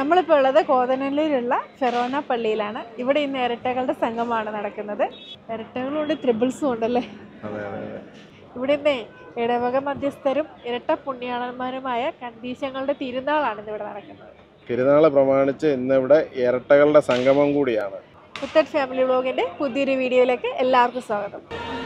നമ്മളിപ്പോൾ ഉള്ളത് കോതനല്ലൂരുള്ള ഫെറോന പള്ളിയിലാണ് ഇവിടെ ഇന്ന് ഇരട്ടകളുടെ സംഘമാണ് നടക്കുന്നത് ഇരട്ടകളും ഉണ്ട് ത്രിബിൾസും ഉണ്ടല്ലേ അതെ അതെ അതെ ഇവിടെ ഇന്നേ ഇടവക മധ്യസ്ഥരും ഇരട്ട പുണ്യാളന്മാരുമായ കണ്ടീശങ്ങളുടെ തിരുനാളാണ് ഇന്ന് ഇവിടെ നടക്കുന്നത് തിരുനാളെ പ്രമാണിച്ച് ഇന്നിവിടെ ഇരട്ടകളുടെ സംഗമം കൂടിയാണ് പുത്തൻ ഫാമിലി വ്ളോഗിന്റെ പുതിയൊരു വീഡിയോയിലേക്ക് എല്ലാവർക്കും സ്വാഗതം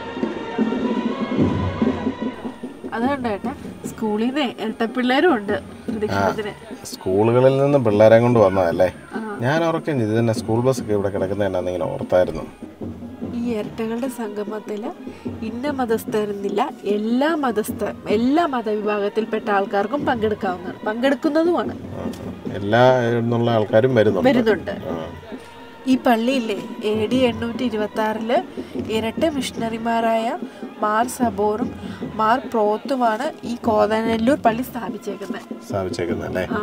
അതുകൊണ്ട് ഏട്ടാ സ്കൂളിൽ നിന്ന് ഇരട്ട പിള്ളേരും ഉണ്ട് പ്രദക്ഷിണത്തിന് സ്കൂളുകളിൽ നിന്ന് പിള്ളേരെ കൊണ്ട് വന്നതല്ലേ ആ. ഞാൻ ഓർക്കും ഇത് തന്നെ സ്കൂൾ ബസ്സൊക്കെ ഇവിടെ കിടക്കുന്ന എന്നാന്ന് ഇങ്ങനെ ഓർത്തായിരുന്നു ഈ ഇരട്ടകളുടെ സംഗമത്തിൽ ഇന്ന മതസ്ഥരെന്നില്ല എല്ലാ മതസ്ഥ എല്ലാ മതവിഭാഗത്തിൽപ്പെട്ട ആൾക്കാർക്കും പങ്കെടുക്കാവുന്നതാണ് പങ്കെടുക്കുന്നതുമാണ് ആ, എല്ലാ എന്നുള്ള ആൾക്കാരും വരുന്നുണ്ട് വരുന്നുണ്ട് ആ. ഈ പള്ളിയില്ലേ എ ഡി എണ്ണൂറ്റി ഇരുപത്തി ആറില് ഇരട്ട മിഷണറിമാരായ മാർ സബോറും മാർ പ്രോത്തുമാണ് ഈ കോതനല്ലൂർ പള്ളി സ്ഥാപിച്ചേക്കുന്നത് സ്ഥാപിച്ചേക്കുന്നല്ലേ ആ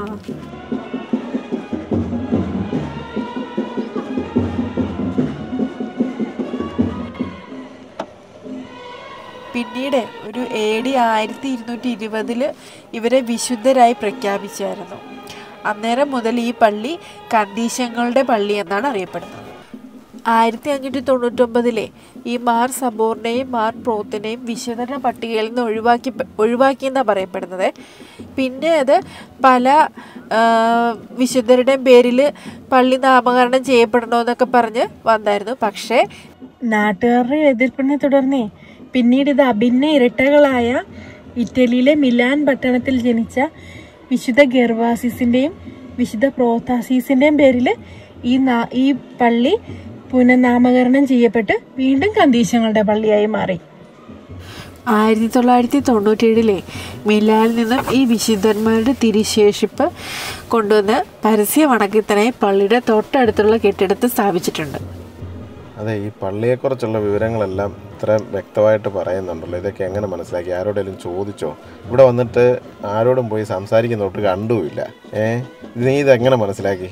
പിന്നീട് ഒരു എ ഡി ആയിരത്തി ഇരുന്നൂറ്റി ഇരുപതില് ഇവരെ വിശുദ്ധരായി പ്രഖ്യാപിച്ചായിരുന്നു അന്നേരം മുതൽ ഈ പള്ളി കണ്ടീശങ്ങളുടെ പള്ളി എന്നാണ് അറിയപ്പെടുന്നത് ആയിരത്തി അഞ്ഞൂറ്റി തൊണ്ണൂറ്റൊമ്പതിലെ ഈ മാർ സബോറിനെയും മാർ പ്രോത്തിനെയും വിശുദ്ധരുടെ പട്ടികയിൽ നിന്ന് ഒഴിവാക്കി ഒഴിവാക്കിയെന്നാണ് പറയപ്പെടുന്നത് പിന്നെ അത് പല ആ, വിശുദ്ധരുടെയും പേരിൽ പള്ളി നാമകരണം ചെയ്യപ്പെടണമെന്നൊക്കെ പറഞ്ഞ് വന്നായിരുന്നു പക്ഷേ നാട്ടുകാരുടെ എതിർപ്പിനെ തുടർന്നേ പിന്നീട് ഇത് അഭിന്ന ഇരട്ടകളായ ഇറ്റലിയിലെ മിലാൻ പട്ടണത്തിൽ ജനിച്ച വിശുദ്ധ ഗർവാസിസിന്റെയും വിശുദ്ധ പ്രോത്താസീസിന്റെയും പേരിൽ ഈ നാ- ഈ പള്ളി പുനഃനാമകരണം ചെയ്യപ്പെട്ട് വീണ്ടും കന്തീശങ്ങളുടെ പള്ളിയായി മാറി ആയിരത്തി തൊള്ളായിരത്തി തൊണ്ണൂറ്റേഴിലെ മിലാനിൽ നിന്നും ഈ വിശുദ്ധന്മാരുടെ തിരിശേഷിപ്പ് കൊണ്ടുവന്ന് പരസ്യ വണക്കത്തിനായി പള്ളിയുടെ തൊട്ടടുത്തുള്ള കെട്ടിടത്തിൽ സ്ഥാപിച്ചിട്ടുണ്ട് അതെ ഈ പള്ളിയെക്കുറിച്ചുള്ള വിവരങ്ങളെല്ലാം ഇത്രയും വ്യക്തമായിട്ട് പറയുന്നുണ്ടല്ലോ ഇതൊക്കെ എങ്ങനെ മനസ്സിലാക്കി ആരോടെങ്കിലും ചോദിച്ചോ ഇവിടെ വന്നിട്ട് ആരോടും പോയി സംസാരിക്കുന്നതൊട്ട് കണ്ടുമില്ല ഏ ഇത് നീ ഇതെങ്ങനെ മനസ്സിലാക്കി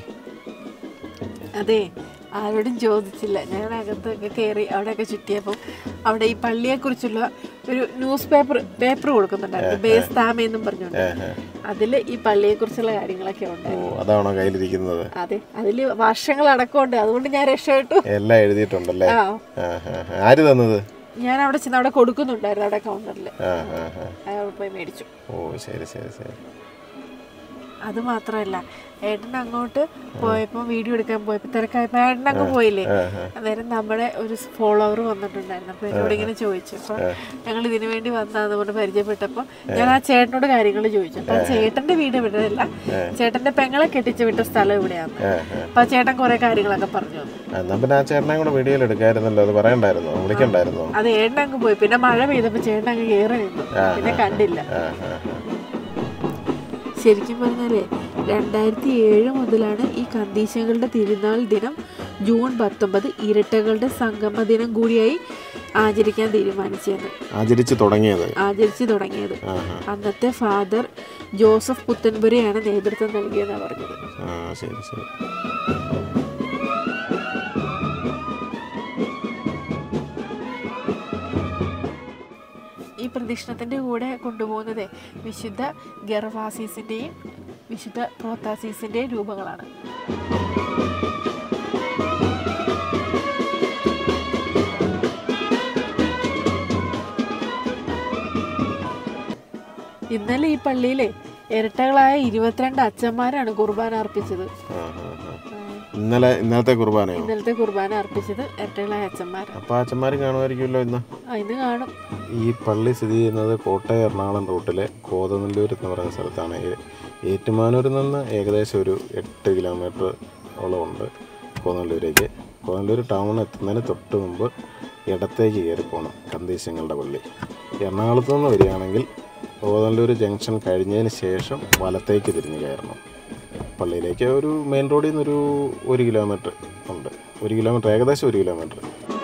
അതെ ആരോടും ചോദിച്ചില്ല ഞാൻ അകത്തൊക്കെ കയറി അവിടെയൊക്കെ ചുറ്റിയപ്പോൾ അവിടെ ഈ പള്ളിയെക്കുറിച്ചുള്ള ഒരു ന്യൂസ് പേപ്പർ പേപ്പർ കൊടുക്കുന്നുണ്ടായിരുന്നു ബേസ് താമ എന്നും പറഞ്ഞുകൊണ്ട് അതിൽ ഈ പള്ളിയെക്കുറിച്ചുള്ള കാര്യങ്ങളൊക്കെ ഉണ്ട് ഓ അതാണോ കയ്യിലിരിക്കുന്നത് അതെ അതിൽ വർഷങ്ങളടക്കമുണ്ട് അതുകൊണ്ട് ഞാൻ രക്ഷപ്പെട്ടു എല്ലാം എഴുതിയിട്ടുണ്ടല്ലേ ആ ആ, ആ, ആ. ആര് തന്നത് ഞാൻ അവിടെ ചെന്ന് അവിടെ കൊടുക്കുന്നുണ്ടായിരുന്നു അവിടെ കൗണ്ടറിൽ ആ ആ ആ അയാൾ പോയി മേടിച്ചു ഓ ശരി ശരി ശരി അത് മാത്രമല്ല ഏട്ടൻ അങ്ങോട്ട് പോയപ്പോൾ വീഡിയോ എടുക്കാൻ പോയപ്പോൾ തിരക്കായപ്പോൾ ഏട്ടൻ അങ്ങ് പോയില്ലേ ആ, ആ. അന്നേരം നമ്മുടെ ഒരു ഫോളോവർ വന്നിട്ടുണ്ടായിരുന്നു അപ്പോൾ എന്നോട് ഇങ്ങനെ ചോദിച്ചു അപ്പോൾ ഞങ്ങൾ ഇതിനു വേണ്ടി വന്നതെന്ന് പറഞ്ഞ് പരിചയപ്പെട്ടപ്പോൾ ഞാൻ ആ ചേട്ടനോട് കാര്യങ്ങൾ ചോദിച്ചു അപ്പോൾ ആ ചേട്ടൻ്റെ വീട് ഇവിടെയല്ല ചേട്ടൻ്റെ പെങ്ങളെ കെട്ടിച്ച് വിട്ട സ്ഥലം ഇവിടെയാണ് ആ, ആ. അപ്പോൾ ആ ചേട്ടൻ കുറേ കാര്യങ്ങളൊക്കെ പറഞ്ഞു തന്നു ആ, എന്നാ പിന്നെ ആ ചേട്ടനെ കൂടെ വീഡിയോയിൽ എടുക്കായിരുന്നല്ലോ അത് പറയണ്ടായിരുന്നോ വിളിക്കണ്ടായിരുന്നോ അത് ഏട്ടൻ അങ്ങ് പോയി പിന്നെ മഴ പെയ്തപ്പോൾ ചേട്ടൻ അങ്ങ് കയറി നിന്നു പിന്നെ കണ്ടില്ല ആ ആ ആ. ശരിക്കും പറഞ്ഞാലേ രണ്ടായിരത്തി ഏഴ് മുതലാണ് ഈ കന്തീശങ്ങളുടെ തിരുനാൾ ദിനം ജൂൺ പത്തൊമ്പത് ഇരട്ടകളുടെ സംഗമ ദിനം കൂടിയായി ആചരിക്കാൻ തീരുമാനിച്ചതെന്ന് ആചരിച്ച് തുടങ്ങിയത് ആചരിച്ചു തുടങ്ങിയത് ആ ആ അന്നത്തെ ഫാദർ ജോസഫ് പുത്തൻപുരയാണ് നേതൃത്വം നൽകിയെന്നാണ് പറഞ്ഞത് ആ ശരി ശരി ഈ പ്രദക്ഷിണത്തിന്റെ കൂടെ കൊണ്ടുപോകുന്നത് വിശുദ്ധ ഗർവാസീസിന്റെയും വിശുദ്ധ പ്രോത്താസീസിന്റെയും രൂപങ്ങളാണ് ഇന്നലെ ഈ പള്ളിയിലെ ഇരട്ടകളായ ഇരുപത്തിരണ്ട് അച്ഛന്മാരാണ് കുർബാന അർപ്പിച്ചത് ആ ആ ആ. ഇന്നലെ ഇന്നലത്തെ കുർബാനയോ ഇന്നലത്തെ കുർബാന അർപ്പിച്ചത് ഇരട്ടകളായ അച്ഛന്മാരാണ് അപ്പോൾ അച്ഛന്മാർ കാണുമായിരിക്കുമല്ലോ ഇന്ന് ആ ഇത് കാണും ഈ പള്ളി സ്ഥിതി ചെയ്യുന്നത് കോട്ടയം എറണാകുളം റൂട്ടിലെ കോതനല്ലൂർ എന്ന് പറയുന്ന സ്ഥലത്താണ് ഈ ഏറ്റുമാനൂരിൽ നിന്ന് ഏകദേശം ഒരു എട്ട് കിലോമീറ്റർ ഓളം ഉണ്ട് കോതനല്ലൂരേക്ക് കോതനല്ലൂർ ടൗൺ എത്തുന്നതിന് തൊട്ട് മുമ്പ് ഇടത്തേക്ക് കയറി പോകണം കന്തീശങ്ങളുടെ പള്ളി എറണാകുളത്ത് നിന്ന് വരികയാണെങ്കിൽ കോതനല്ലൂർ ജംഗ്ഷൻ കഴിഞ്ഞതിന് ശേഷം വലത്തേക്ക് തിരിഞ്ഞ് കയറണം പള്ളിയിലേക്ക് ഒരു മെയിൻ റോഡിൽ നിന്നൊരു ഒരു കിലോമീറ്റർ ഉണ്ട് ഒരു കിലോമീറ്റർ ഏകദേശം ഒരു കിലോമീറ്റർ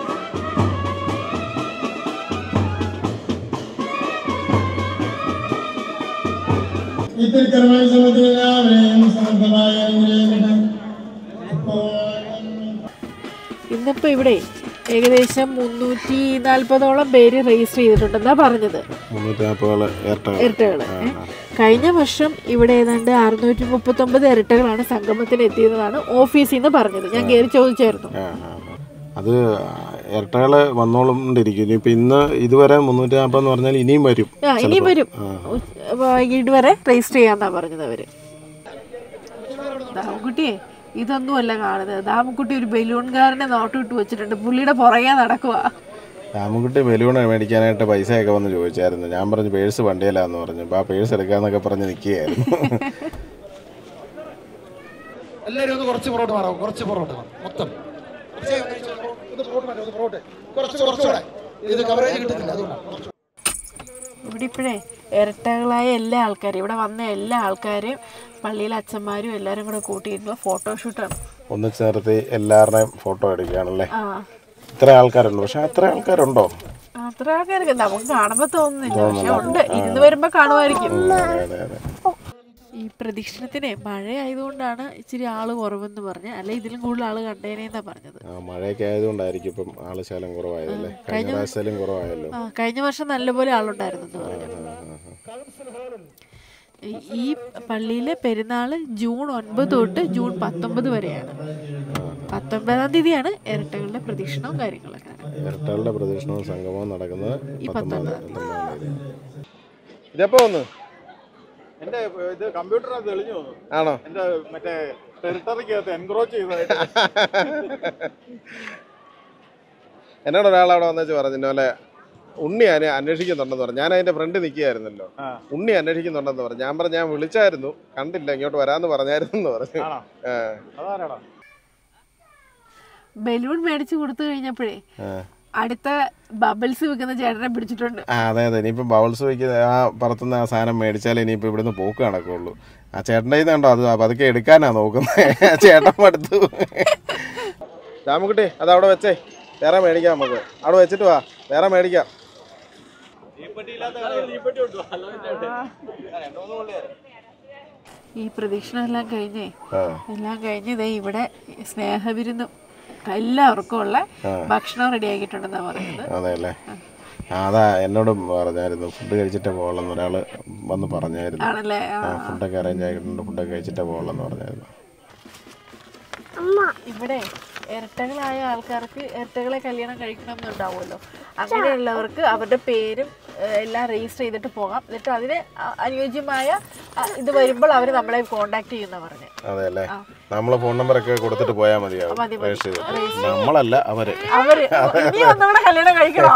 ഇത്തിരി കർമ്മ സമയത്തിൽ എല്ലാവരെയും സമർത്ഥമായ അനുഗ്രഹിക്കട്ടെ. ഇപ്പോൾ ഇന്നിപ്പോ ഇവിടെ ഏകദേശം മുന്നൂറ്റി നാൽപ്പതോളം പേര് രജിസ്റ്റർ ചെയ്തിട്ടുണ്ടെന്നാ പറഞ്ഞത് മുന്നൂറ്റി നാൽപ്പതോളം ഇരട്ടകൾ ഇരട്ടകള് കഴിഞ്ഞ വർഷം ഇവിടെ ഏതാണ്ട് അറുന്നൂറ്റി മുപ്പത്തൊമ്പത് ഇരട്ടകളാണ് സംഗമത്തിന് എത്തിയതെന്നാണ് ഓഫീസിൽ നിന്ന് പറഞ്ഞത് ഞാൻ കയറി ചോദിച്ചായിരുന്നു ആ, ആ, ആ. അത് ഇരട്ടകൾ വന്നോളുണ്ടിരിക്കും ഇനിയിപ്പോൾ ഇന്ന് ഇതുവരെ മുന്നൂറ്റി നാൽപ്പത് എന്ന് പറഞ്ഞാൽ ഇനിയും വരും ആ ഇനിയും വരും ഉച്ച- വൈകിട്ട് വരെ രജിസ്റ്റർ ചെയ്യാന്നാ പറഞ്ഞത് അവര് ദാമുക്കുട്ടിയെ ഇതൊന്നുമല്ല കാണുന്നത് ദാമുക്കുട്ടി ഒരു ബലൂൺകാരനെ നോട്ടിട്ട് വെച്ചിട്ടുണ്ട് പുള്ളിയുടെ പുറകെ നടക്കുക രാമൻകുട്ടി ബലൂൺ മേടിക്കാനായിട്ട് പൈസയൊക്കെ വന്ന് ചോദിച്ചായിരുന്നു ഞാൻ പറഞ്ഞു പേഴ്സ് വണ്ടിയിലാന്ന് പറഞ്ഞു അപ്പോൾ ആ പേഴ്സ് എടുക്കാന്നൊക്കെ പറഞ്ഞ് നിൽക്കുകയായിരുന്നു എല്ലാവരും ഒന്ന് കുറച്ച് പുറകോട്ട് മാറാം കുറച്ച് പുറകോട്ട് മാറാം മൊത്തം കുറച്ച് ഒന്ന് പുറകോട്ട് മാറ്റാം ഒന്ന് പുറകോട്ട് കുറച്ച് കുറച്ചുകൂടെ ഇത് കവറേജ് കിട്ടുന്നില്ല അതുകൊണ്ടാണ് കുറച്ച് ഇവിടെ ഇപ്പോഴേ ഇരട്ടകളായ എല്ലാ ആൾക്കാരും ഇവിടെ വന്ന എല്ലാ ആൾക്കാരെയും പള്ളിയിലെ അച്ഛന്മാരും എല്ലാവരും കൂടെ കൂട്ടിയിട്ടുള്ള ഫോട്ടോഷൂട്ടാണ് ഒന്നിച്ച് നിർത്തി എല്ലാവരുടെയും ഫോട്ടോ എടുക്കുകയാണല്ലേ ആ ഇത്ര ആൾക്കാരുണ്ട് പക്ഷെ അത്ര ആൾക്കാരുണ്ടോ അത്ര ആൾക്കാർക്ക് നമുക്ക് കാണുമ്പോൾ തോന്നുന്നില്ല പക്ഷെ ഉണ്ട് ഇരുന്ന് വരുമ്പോ കാണുമായിരിക്കും അതെ അതെ അതെ ഈ പ്രദക്ഷിണത്തിനെ മഴ ആയതുകൊണ്ടാണ് ഇച്ചിരി ആള് കുറവെന്ന് പറഞ്ഞ് അല്ലെ ഇതിലും കൂടുതൽ ആള് കണ്ടേനേന്നാ പറഞ്ഞത് ആ മഴയൊക്കെ ആയതുകൊണ്ടായിരിക്കും ഇപ്പം ആള് ശാലം കുറവായതല്ലേ കഴിഞ്ഞ പ്രാവശ്യത്തിലും കുറവായല്ലോ ആ കഴിഞ്ഞ വർഷം നല്ലപോലെ ആളുണ്ടായിരുന്നു എന്ന് പറഞ്ഞു ഈ- ഈ പള്ളിയിലെ പെരുന്നാള് ജൂൺ ഒൻപത് തൊട്ട് ജൂൺ പത്തൊമ്പത് വരെയാണ് പത്തൊമ്പതാം തീയതിയാണ് ഇരട്ടകളുടെ പ്രദക്ഷിണവും കാര്യങ്ങളൊക്കെ ഇരട്ടകളുടെ പ്രദക്ഷിണവും സംഗമവും നടക്കുന്നത് ഈ പത്തൊമ്പതാം പത്തൊമ്പതാം തീയതി ഇതെപ്പോ വന്നു എന്റെ ഇത് കമ്പ്യൂട്ടറിനകത്ത് തെളിഞ്ഞു വന്നു ആണോ എന്റെ മറ്റേ ടെറിട്ടറിക്കകത്ത് എൻക്രോച്ച് ചെയ്തതായിട്ട് എന്നോട് ഒരാൾ അവിടെ വന്നേച്ച് പറഞ്ഞു ഇന്നലെ ഉണ്ണി അതിനെ അന്വേഷിക്കുന്നുണ്ടെന്ന് പറഞ്ഞു ഞാൻ അതിന്റെ ഫ്രണ്ട് നിൽക്കുകയായിരുന്നല്ലോ ആ. ഉണ്ണി അന്വേഷിക്കുന്നുണ്ടെന്ന് പറഞ്ഞു ഞാൻ പറഞ്ഞു ഞാൻ വിളിച്ചായിരുന്നു കണ്ടില്ല ഇങ്ങോട്ട് വരാന്ന് പറഞ്ഞായിരുന്നു എന്ന് പറഞ്ഞു ആണോ ആ. അതാരാടാ ബലൂൺ മേടിച്ചു കൊടുത്തു കഴിഞ്ഞപ്പോഴേ ആ. അടുത്ത ബബിൾസ് വെക്കുന്ന ചേട്ടനെ പിടിച്ചിട്ടുണ്ട് ആ അതെ അതെ ഇനിയിപ്പോൾ ബൗൾസ് വയ്ക്കുന്ന ആ പറത്തുന്ന ആ സാധനം മേടിച്ചാലേ ഇനിയിപ്പോൾ ഇവിടുന്ന് പോക്ക് നടക്കുള്ളൂ ആ ചേട്ടൻ്റെ ഇത് കണ്ടോ അത് പതുക്കെ എടുക്കാനാ നോക്കുന്നത് ആ ചേട്ടൻ മടുത്തു രാമക്കുട്ടി അത് അവിടെ വെച്ചേ വേറെ മേടിക്കാം നമുക്ക് അവിടെ വെച്ചിട്ട് വാ വേറെ മേടിക്കാം ഈ പ്രദക്ഷിണം എല്ലാം കഴിഞ്ഞേ ആ എല്ലാം കഴിഞ്ഞ് ഇതേ ഇവിടെ സ്നേഹവിരുന്നും എല്ലാവർക്കും ഉള്ള ഭക്ഷണം റെഡിയാക്കിയിട്ടുണ്ടെന്നാ പറയുന്നത് അതെ അല്ലേ ആ അതാ എന്നോടും പറഞ്ഞായിരുന്നു ഫുഡ് കഴിച്ചിട്ടേ പോകണമെന്ന് ഒരാൾ വന്ന് പറഞ്ഞായിരുന്നു ആണല്ലേ ആ. ആ ഫുഡൊക്കെ അറേഞ്ച് ആക്കിയിട്ടുണ്ട് ഫുഡൊക്കെ കഴിച്ചിട്ടേ പോകണമെന്ന് പറഞ്ഞായിരുന്നു ഇവിടെ ഇരട്ടകളായ ആൾക്കാർക്ക് ഇരട്ടകളെ കല്യാണം കഴിക്കണം എന്നുണ്ടാവുമല്ലോ അങ്ങനെയുള്ളവർക്ക് അവരുടെ പേരും ഏഹ്, എല്ലാം രജിസ്റ്റർ ചെയ്തിട്ട് പോകാം എന്നിട്ട് അതിന് അ- അനുയോജ്യമായ അ, ഇത് വരുമ്പോൾ അവർ നമ്മളെ കോണ്ടാക്ട് ചെയ്യുന്ന പറഞ്ഞ് അതെ അല്ലേ നമ്മളെ ഫോൺ നമ്പറൊക്കെ കൊടുത്തിട്ട് പോയാൽ മതിയാവും മതി, മതി. രജിസ്റ്റർ ചെയ്ത് നമ്മളല്ല അവര് അവര് ഇനി ഒന്നുകൂടെ കല്യാണം കഴിക്കണോ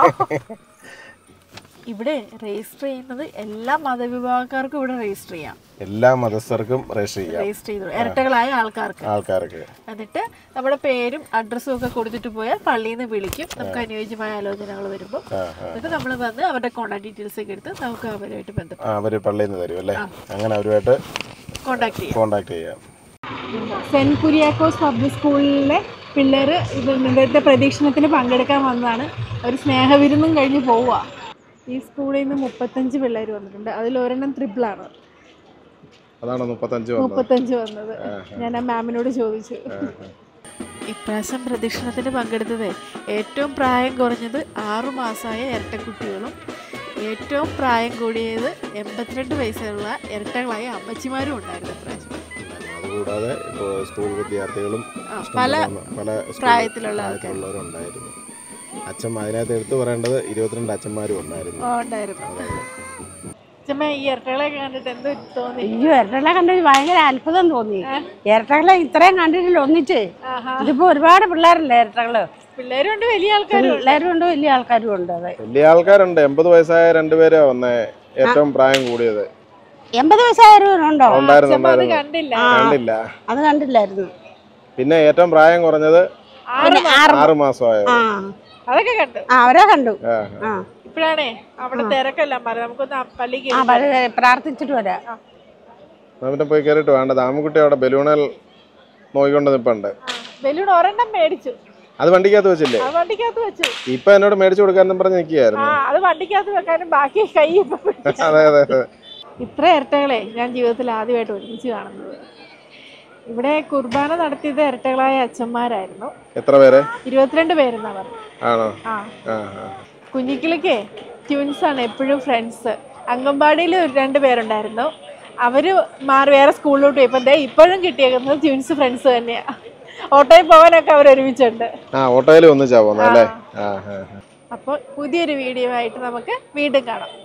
ഇവിടെ രജിസ്റ്റർ ചെയ്യുന്നത് എല്ലാ മതവിഭാഗക്കാർക്കും ഇവിടെ രജിസ്റ്റർ ചെയ്യാം എല്ലാ മതസ്ഥർക്കും രജിസ്റ്റർ ചെയ്യാം രജിസ്റ്റർ ചെയ്തു ഇരട്ടകളായ ആൾക്കാർക്ക് ആൾക്കാർക്ക് എന്നിട്ട് നമ്മുടെ പേരും അഡ്രസ്സും ഒക്കെ കൊടുത്തിട്ട് പോയാൽ പള്ളിയിൽ നിന്ന് വിളിക്കും നമുക്ക് അനുയോജ്യമായ ആലോചനകൾ വരുമ്പോൾ എന്നിട്ട് നമ്മൾ വന്ന് അവരുടെ കോൺടാക്ട് ഡീറ്റെയിൽസ് ഒക്കെ എടുത്ത് നമുക്ക് അവരുമായിട്ട് ബന്ധപ്പെട്ട് ആ അവര് പള്ളിയിൽ നിന്ന് തരും അല്ലേ അങ്ങനെ അവരുമായിട്ട് കോൺടാക്ട് ചെയ്യാം കോണ്ടാക്ട് ചെയ്യാം സെന്റ് കുര്യാക്കോസ് പബ്ലിക് സ്കൂളിലെ പിള്ളേർ ഇത് ഇന്നത്തെ പ്രദക്ഷിണത്തിന് പങ്കെടുക്കാൻ വന്നതാണ് ഒരു സ്നേഹവിരുന്നും കഴിഞ്ഞ് പോവുക ഈ സ്കൂളിൽ നിന്ന് മുപ്പത്തഞ്ച് പിള്ളേർ വന്നിട്ടുണ്ട് അതിൽ ഒരെണ്ണം ട്രിപ്പിളാണ് അതാണോ മുപ്പത്തഞ്ച് വന്നത് മുപ്പത്തഞ്ച് വന്നത് ഞാൻ ആ മാമിനോട് ചോദിച്ചു ഇപ്രാവശ്യം പ്രദക്ഷിണത്തിന് പങ്കെടുത്തത് ഏറ്റവും പ്രായം കുറഞ്ഞത് ആറു മാസമായ ഇരട്ടക്കുട്ടികളും ഏറ്റവും പ്രായം കൂടിയത് എൺപത്തിരണ്ട് വയസ്സുള്ള ഇരട്ടകളായ അമ്മച്ചിമാരും ഉണ്ടായിരുന്നു ഇപ്രാവശ്യം അതുകൂടാതെ ഇപ്പോൾ സ്കൂൾ വിദ്യാർത്ഥികളും ആ, ഇഷ്ടം പല പോലെ പല സ്കൂൾ പ്രായത്തിലുള്ള പ്രായത്തിലുള്ളവരും ഉണ്ടായിരുന്നു അച്ഛൻ അതിനകത്ത് എടുത്തു പറയേണ്ടത് ഇരുപത്തിരണ്ട് അച്ഛന്മാരും ഉണ്ടായിരുന്നു ആ, ഉണ്ടായിരുന്നു അച്ഛമ്മ ഈ ഇരട്ടകളെ കണ്ടിട്ട് എന്തോ തോന്നി അയ്യോ ഇരട്ടകളെ കണ്ടിട്ട് ഭയങ്കര അത്ഭുതം തോന്നി ഇരട്ടകളെ ഇത്രയും കണ്ടിട്ടില്ല ഒന്നിച്ച് ഇതിപ്പോ ഒരുപാട് പിള്ളേരല്ലേ ഇരട്ടകള് പിള്ളേരും ഉണ്ട് വലിയ ആൾക്കാരും ഉണ്ട്. പിള്ളേരും ഉണ്ട് വലിയ ആൾക്കാരും ഉണ്ട് അതെ വലിയ ആൾക്കാരുണ്ട് എൺപത് വയസ്സായ രണ്ടുപേരാ വന്നേ ഏറ്റവും പ്രായം കൂടിയത് എൺപത് വയസ്സായവരുണ്ടോ ഉണ്ടായിരുന്നു അച്ഛമ്മ അത് ഉണ്ടായിരുന്നു കണ്ടില്ല ആ കണ്ടില്ല അത് കണ്ടില്ലായിരുന്നു പിന്നെ ഏറ്റവും പ്രായം കുറഞ്ഞത് ആറ് മാസം. ആറ് മാസമായത് ആ അതൊക്കെ കണ്ടു ആ അവരെ കണ്ടു ആ ആ ഇപ്പഴാണേ അവിടെ തിരക്കല്ല മാറി നമുക്കൊന്ന് പള്ളി ആ പല പ്രാർത്ഥിച്ചിട്ട് വരാം എന്നിട്ട് പോയി കയറിയിട്ട് വേണ്ട ദാമക്കുട്ടി അവിടെ ബലൂണൽ നോക്കിക്കൊണ്ട് നിൽപ്പുണ്ട് ബലൂൺ ഒരെണ്ണം മേടിച്ചു അത് വണ്ടിക്കകത്ത് വെച്ചില്ലേ അത് വണ്ടിക്കകത്ത് വെച്ചു ഇപ്പൊ എന്നോട് മേടിച്ചു കൊടുക്കാന്നും പറഞ്ഞ് ആ നിൽക്കുകയായിരുന്നു അത് വണ്ടിക്കകത്ത് വെക്കാനും ബാക്കി കൈ ഇപ്പൊ പിടിച്ചു. അതെ അതെ അതെ ഇത്ര ഇരട്ടകളെ ഞാൻ ജീവിതത്തിൽ ആദ്യമായിട്ട് ഒരുമിച്ച് കാണുന്നത് ഇവിടെ കുർബാന നടത്തിയത് ഇരട്ടകളായ അച്ഛന്മാരായിരുന്നു എത്ര പേര് ഇരുപത്തിരണ്ട് പേരെന്നാ പറഞ്ഞു ആണോ ആ ആ ആ കുഞ്ഞിക്കിളിക്ക് ട്യൂൻസ് ആണ് എപ്പോഴും ഫ്രണ്ട്സ് അംഗൻവാടിയിൽ ഒരു രണ്ട് പേരുണ്ടായിരുന്നു അവര് മാറി വേറെ സ്കൂളിലോട്ട് പോയി ഇപ്പം ദേ ഇപ്പോഴും കിട്ടിയേക്കുന്നത് ട്വിൻസ് ഫ്രണ്ട്സ് തന്നെയാണ് ഓട്ടോയിൽ പോകാനൊക്കെ അവർ ഒരുമിച്ചുണ്ട് ആ ഓട്ടോയിൽ ഒന്നിച്ചാ പോകുന്നത് അല്ലേ ആ ആ ആ. അപ്പോൾ പുതിയൊരു വീഡിയോ ആയിട്ട് നമുക്ക് വീണ്ടും കാണാം